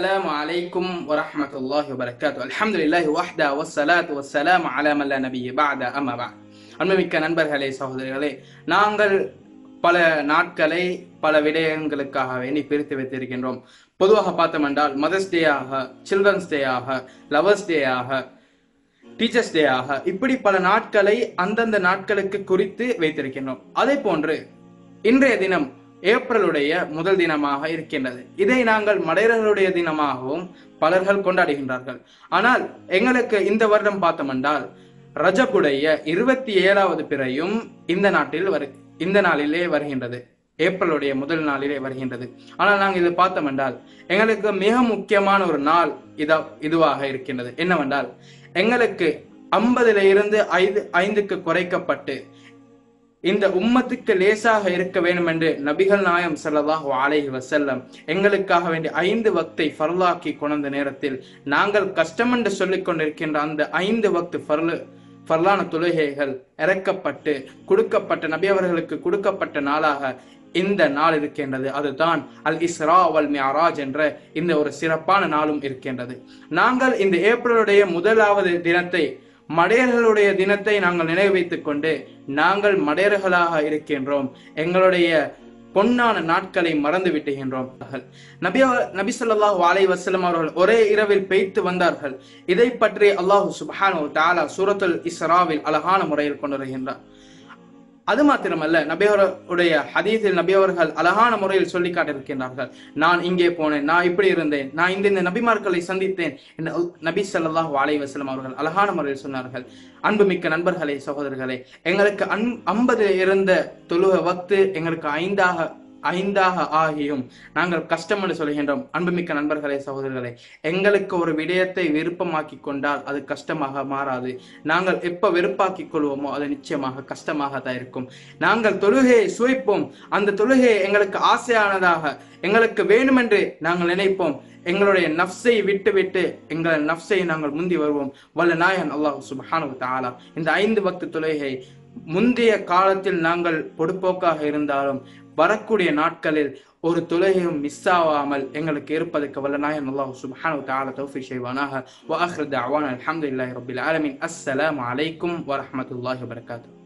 السلام عليكم ورحمة الله وبركاته الحمد لله وحده والصلاة والسلام على من لا نبي بعد أما بعد அன்புமிக்க நண்பர்களே சகோதரிகளே நாங்கள் பல நாட்களை பல விடயங்களுக்காக வேண்டி பிரித்து வைத்திருக்கின்றோம் பொதுவாக பார்த்தோம் என்றால் மதர்ஸ் டேயாக சில்ட்ரன்ஸ் டேயாக லவர்ஸ் டேயாக டீச்சர்ஸ் டேயாக இப்படி பல நாட்களை அந்தந்த நாட்களுக்கு குறித்து வைத்திருக்கின்றோம் அதே போன்று இன்றைய தினம் ஏப்ரலுடைய முதல் தினமாக இருக்கின்றது இதை நாங்கள் மடையர்களுடைய தினமாகவும் பலர்கள் கொண்டாடுகின்றார்கள் ஆனால் எங்களுக்கு இந்த வருடம் பார்த்தோம் என்றால் ரஜபுடைய இருபத்தி ஏழாவது பிறையும் இந்த நாட்டில் வரு இந்த நாளிலே வருகின்றது ஏப்ரலுடைய முதல் நாளிலே வருகின்றது ஆனால் நாங்கள் இது பார்த்தோம் என்றால் எங்களுக்கு மிக முக்கியமான ஒரு நாள் இதா இதுவாக இருக்கின்றது என்னவென்றால் எங்களுக்கு ஐம்பதுல இருந்து ஐந்து ஐந்துக்கு குறைக்கப்பட்டு இந்த உம்மத்துக்கு லேசாக இருக்க வேண்டும் என்று நபிகள் நாயம் ஸல்லல்லாஹு அலைஹி வஸல்லம் எங்களுக்காக வேண்டிய ஐந்து வக்தை ஃபர்லாக்கி கொண்ட நேரத்தில் நாங்கள் கஷ்டம் என்று சொல்லிக் கொண்டிருக்கின்ற அந்த ஐந்து வக்து ஃபர்லு ஃபர்லான தொழுகைகள் இறக்கப்பட்டு கொடுக்கப்பட்ட நபி அவர்களுக்கு கொடுக்கப்பட்ட நாளாக இந்த நாள் இருக்கின்றது அதுதான் அல் இஸ்ரா வல் மியராஜ் என்ற இந்த ஒரு சிறப்பான நாளும் இருக்கின்றது நாங்கள் இந்த ஏப்ரலுடைய முதலாவது தினத்தை மடையர்களுடைய தினத்தை நாங்கள் நினைவு வைத்துக் கொண்டு நாங்கள் மடையர்களாக இருக்கின்றோம் எங்களுடைய பொன்னான நாட்களை மறந்து விட்டுகின்றோம் நபி நபி ஸல்லல்லாஹு அலைஹி வஸல்லம் அவர்கள் ஒரே இரவில் பெய்த்து வந்தார்கள் இதை பற்றி அல்லாஹு சுப்ஹானஹு வ தஆலா சூரத்துல் இஸ்ராவில் அழகான முறையில் கொண்டு வருகின்றார் அது மாத்திரமல்ல நபியவருடைய ஹதீஸில் நபியவர்கள் அழகான முறையில் சொல்லி காட்டியிருக்கின்றார்கள் நான் இங்கே போனேன் நான் இப்படி இருந்தேன் நான் இந்த இந்த நபிமார்களை சந்தித்தேன் என்று நபி ஸல்லல்லாஹு அலைஹி வஸல்லம் அவர்கள் அழகான முறையில் சொன்னார்கள் அன்புமிக்க நண்பர்களே சகோதரர்களே எங்களுக்கு அன் ஐம்பது இருந்த தொழுக வக்து எங்களுக்கு ஐந்தாக ஐந்தாக ஆகியும் நாங்கள் கஷ்டம் என்று சொல்கின்றோம் அன்புமிக்க நண்பர்களே சகோதரர்களே எங்களுக்கு ஒரு விடயத்தை விருப்பமாக்கி கொண்டால் அது கஷ்டமாக மாறாது நாங்கள் எப்ப வெறுப்பாக்கி கொள்வோமோ அது நிச்சயமாக கஷ்டமாக தான் இருக்கும் நாங்கள் தொழுகையை சுவைப்போம் அந்த தொழுகையை எங்களுக்கு ஆசையானதாக எங்களுக்கு வேண்டுமென்று நாங்கள் நினைப்போம் எங்களுடைய நஃப்ஸை விட்டு விட்டு எங்கள் நஃப்ஸை நாங்கள் முந்தி வருவோம் வல்ல நாயன் அல்லாஹ் சுபஹானு தாலா இந்த ஐந்து பக்து தொழுகை முந்தைய காலத்தில் நாங்கள் பொடுப்போக்காக இருந்தாலும் வரக்கூடிய நாட்களில் ஒரு தொழுகையும் மிஸ் ஆகாமல் எங்களுக்கு இருப்பதற்கு வல்ல நாயன் அல்லாஹ் சுப்ஹானஹு தஆலா தௌஃபீக் செய்வானாக வ ஆখির دعوانا الحمد لله رب العالمين السلام عليكم ورحمة الله وبركاته